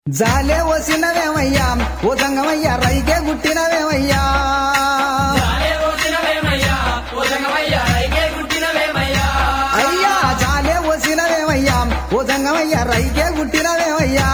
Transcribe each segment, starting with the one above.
జాలే వసినవేమయ్యా ఓ దంగమయ్యా రైకే గుట్టినవేమయ్యా జాలే పోసినవేమయ్యా, ఓ జంగమయ్యా, రైకే గుట్టినవేమయ్యా. అయ్యా జాలే వసినవేమయ్యా ఓ దంగమయ్యా రైకే గుట్టినవేమయ్యా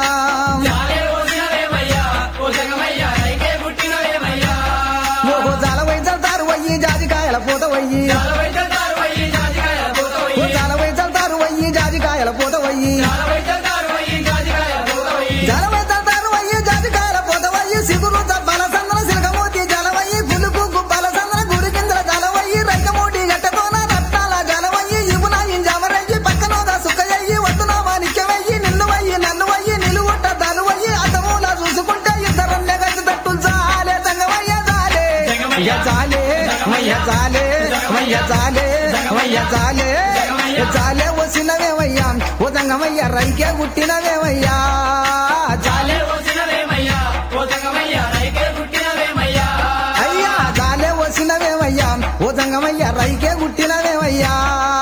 జాలే పోసినవేమయ్యా, ఓ జంగమయ్యా, రైకే గుట్టినవేమయ్యా. ఓహో జాలవై చల్తారు వయ్యి జాజికాయల పూత వయ్యి జాలవై చల్తారు వయ్యి, జాజికాయల పూత ఓ వయ్యి. జాలవై చల్తారు వయ్యి జాజికాయల పూత వయ్యి జాలవై చల్తారు వయ్యి, జాజికాయల పూత వయ్యి. జాలవై చల్తారు వయ్యి జాజికాయల పూత వయ్యి సిగురు తబ్బల సంద్ర సిలకమూతి జలవయ్యి గులుకు గుబ్బల సంద్ర గురికింద్ర జలవయ్యి రైకమూటి గట్టతోన రత్నాల జలవయ్యి ఇవున ఇంజమరయ్యి పక్కనోద సుక్కయ్యి వద్దున మాణిక్యమయ్యి నిల్లువయ్యి నల్లువయ్యి నిలువుట దలువయ్యి అతమూల చూసుకుంటే ఇద్దరన్నే గచ్చి తట్టు జాలే తంగవయ్య జాలే మయ్య జాలే మయ్య జాలే మయ్య జాలే మయ్య జాలే జాలే వచ్చినవేమయ్యా ఓ తంగమయ్య రైకే గుట్టినవేమయ్యా జాలే జాలే పోసినవేమయ్యా, ఓ జంగమయ్యా, రైకే గుట్టినవేమయ్యా. అయ్యా జాలే వచ్చినవేమయ్యా ఓ తంగమయ్య రైకే గుట్టినవేమయ్యా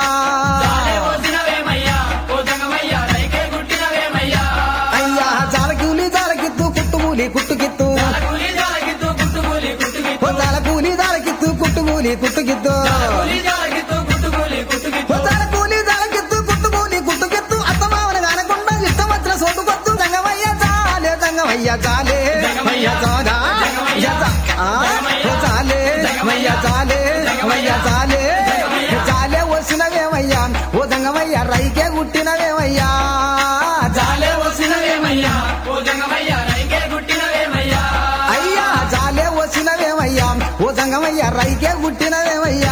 జాలే పోసినవేమయ్యా, ఓ జంగమయ్యా, రైకే గుట్టినవేమయ్యా. అయ్యా జాలకూలి జాలకిత్తు కుట్టుకూలి కుట్టుకిత్తు జాలకూలి జాలకిత్తు, గుట్టుకూలి గుట్టుకిత్తు. ఓ జాలకూలి జాలకిత్తు కుట్టుకూలి కుట్టుకిత్తు జాలకూలి జాలకిత్తు, గుట్టుకూలి గుట్టుకిత్తు. ఓ జాలకూలి జాలకిత్తు కుట్టుకూలి కుట్టుకిత్తు అత్తమావన కానకుండా ఇష్టం వచ్చిన సోటుకొత్తు తంగమయ్య జాలే తంగమయ్య జాలే మయ్య జాలా మయ్య జా- ఆ, ఓ జాలే మయ్య జాలే మయ్య జాలే జాలే వచ్చినవేమయ్యా ఓ దంగమయ్య రైకే గుట్టినవేమయ్యా జాలే జాలే వచ్చినవేమయ్యా, ఓ జంగమయ్యా, రైకే గుట్టినవేమయ్యా. అయ్యా జాలే వచ్చినవేమయ్యా ఓ దంగమయ్య రైకే గుట్టినవేమయ్యా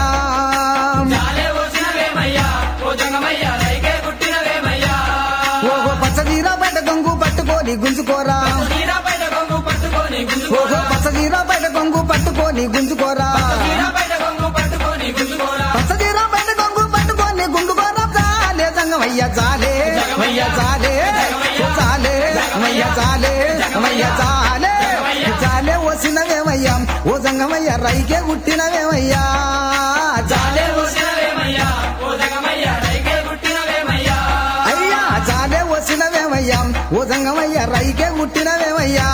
జాలే వచ్చినవేమయ్యా, ఓ జంగమయ్యా, రైకే గుట్టినవేమయ్యా. ఓహో పచ్చదీర బయట గొంగు పట్టుకొని గుంజుకోరా తీరా బయట కొంగు పట్టుకొని గుంజుకోరా. ఓహో పచ్చదీర బయట గొంగు పట్టుకొని గుంజుకోరా తీరా బయట కొంగు పట్టుకొని గుంజుకోరా. పచ్చదీర బయట గొంగు పట్టుకొని గుండుకోరా జాలే దంగమయ్య జాలే మయ్య జాలే ఓ జాలే మయ్య జాలే మయ్య జాలే జాలే వచ్చినవేమయ్యా ఓ దంగమయ్య రైకే గుట్టినవేమయ్యా జాలే జాలే వచ్చినవేమయ్యా, ఓ జంగమయ్యా, రైకే గుట్టినవేమయ్యా. అయ్యా జాలే వచ్చినవేమయ్యా ఓ దంగమయ్య రైకే గుట్టినవేమయ్యా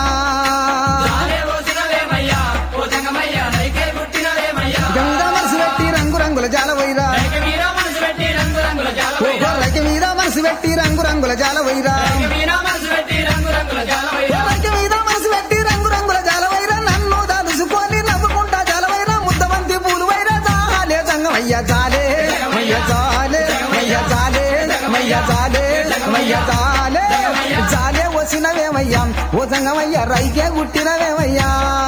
జాలే వచ్చినవేమయ్యా, ఓ జంగమయ్యా, రైకే గుట్టినవేమయ్యా. ఇక మీద మనసు పెట్టి రంగు రంగుల జాల వైరా రైక మీద మనసు పెట్టి రంగురంగుల జాలవైరా. ఓహో రైక మీద మనసు పెట్టి రంగు రంగుల జాల వైరా రైక మీద మనసు పెట్టి రంగురంగుల జాలవైరా. రైక మీద మనసు పెట్టి రంగు రంగుల జాల వైరా నన్ను దాదుసుకొని నవ్వుకుంటా జాల వైరా ముద్దబంతి పూలు వైరా జాలే దంగమయ్య జాలే మయ్య జాలే మయ్య జాలే మయ్య జాలే మయ్య జాలే జాలే వచ్చినవేమయ్యా ఓ దంగమయ్య రైకే గుట్టినవేమయ్యా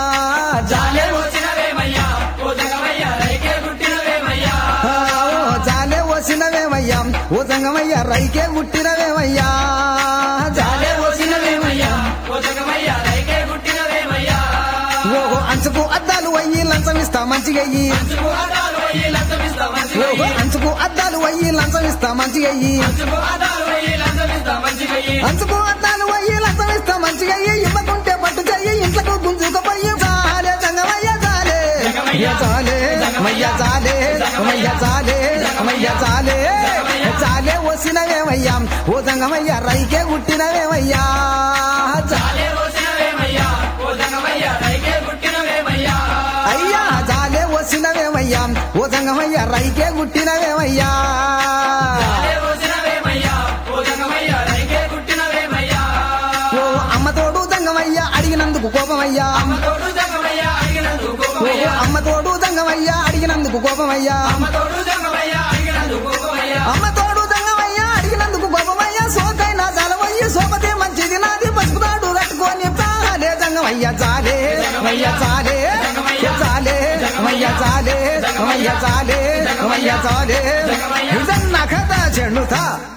జాలే జాలే వచ్చినవేమయ్యా, ఓ జంగమయ్యా, రైకే గుట్టినవేమయ్యా. ఆ, ఓ జాలే వచ్చినవేమయ్యా ఓ దంగమయ్య రైకే గుట్టినవేమయ్యా జాలే జాలే వచ్చినవేమయ్యా, ఓ జంగమయ్యా, రైకే గుట్టినవేమయ్యా. ఓహో అంచుకు అద్దాలు అయ్యి లంచం ఇస్తా మంచిగయ్యి అంచుకు ఆధారు అయ్యి లంచమిస్తా మంచిగా ఓహో అయ్యి. అంచుకు అద్దాలు అయ్యి లంచం ఇస్తా మంచిగయ్యి అంచుకు ఆధారు అయ్యి లంచమిస్తా మంచిగా అయ్యి. అంచుకు అద్దాలు అయ్యి లంచం ఇస్తా మంచిగయ్యి ఇవ్వకుంటే పట్టు చెయ్యి ఇంట్లకు గుంజుకుపోయి జాలే దంగమయ్య జాలే మయ్య జాలే మయ్య జాలే మయ్య జాలే మయ్య జాలే జాలే వచ్చినవేమయ్యా ఓ దంగమయ్య రైకే గుట్టినవేమయ్యా జాలే జాలే వచ్చినవేమయ్యా, ఓ జంగమయ్యా, రైకే గుట్టినవేమయ్యా. అయ్యా జాలే వచ్చినవేమయ్యా ఓ దంగమయ్య రైకే గుట్టినవేమయ్యా జాలే వచ్చినవేమయ్యా, ఓ జంగమయ్యా, రైకే గుట్టినవేమయ్యా. ఓ అమ్మ తోడు దంగమయ్య అడిగినందుకు కోపమయ్యా అమ్మ తోడు జంగమయ్యా, అడిగినందుకు ఓ కోపమయ్యా. అమ్మ తోడు దంగమయ్య అడిగినందుకు కోపమయ్యా అమ్మ తోడు జంగమయ్యా, అడిగినందుకు కోపమయ్యా. అమ్మ తోడు దంగమయ్య అడిగినందుకు కోపమయ్య సోకైనా జాలవయ్య సోపతే మంచిది నాది పసుపు తాడు కట్టుకొని చాలే దంగమయ్య చాలే మయ్య చాలే చాలే మయ్య చాలే మయ్య చాలే మయ్య చాలే ఇదన్న కథ చెడుతా